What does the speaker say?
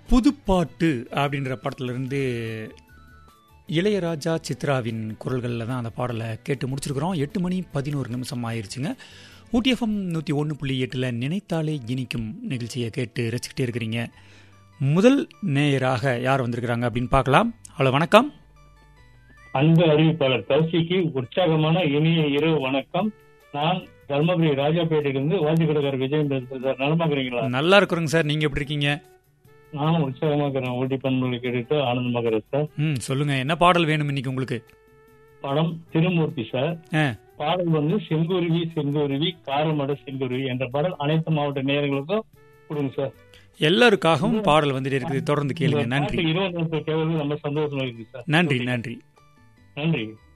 புதுப்பாட்டு அப்படின்ற படத்துலேருந்து இளையராஜா சித்ராவின் குரல்களில் தான் அந்த பாடலை கேட்டு முடிச்சிருக்கிறோம் எட்டு மணி பதினோரு நிமிஷம் ஆயிருச்சுங்க ஊட்டிஎஃப்எம் நூற்றி ஒன்று புள்ளி எட்டில் நினைத்தாலே இனிக்கும் நிகழ்ச்சியை கேட்டு ரசிக்கிட்டே இருக்கிறீங்க முதல் நேயராக யார் வந்திருக்கிறாங்க அப்படின்னு பார்க்கலாம் ஹலோ வணக்கம் அன்பு அறிவிப்பாளர் கௌசிக்கு உற்சாகமான இனிய இரவு வணக்கம் நான் தர்மபுரி ராஜாபேட்டையிலிருந்து வாஞ்சிகடகர் விஜயம் பேசுறேன் சார் நலமா இருக்கிறீங்களா நல்லா இருக்கிறோங்க சார் நீங்கள் எப்படி இருக்கீங்க நானும் உற்சாகமா இருக்கிறேன் ஊட்டி பண்புகளை கேட்டுட்டு ஆனந்தமாக இருக்கிறேன் சார் ம் சொல்லுங்க என்ன பாடல் வேணும் இன்னைக்கு உங்களுக்கு படம் திருமூர்த்தி சார் ஆ பாடல் வந்து செங்குருவி செங்குருவி காரமட செங்குருவி என்ற பாடல் அனைத்து மாவட்ட நேயர்களுக்கும் கொடுங்க சார் எல்லாருக்காகவும் பாடல் வந்துட்டு இருக்குது தொடர்ந்து கேளுங்க நன்றி இருபது நிமிஷம் கேட்கறது ரொம்ப சந்தோஷமா இருக்கு சார் நன்றி நன்றி நன்றி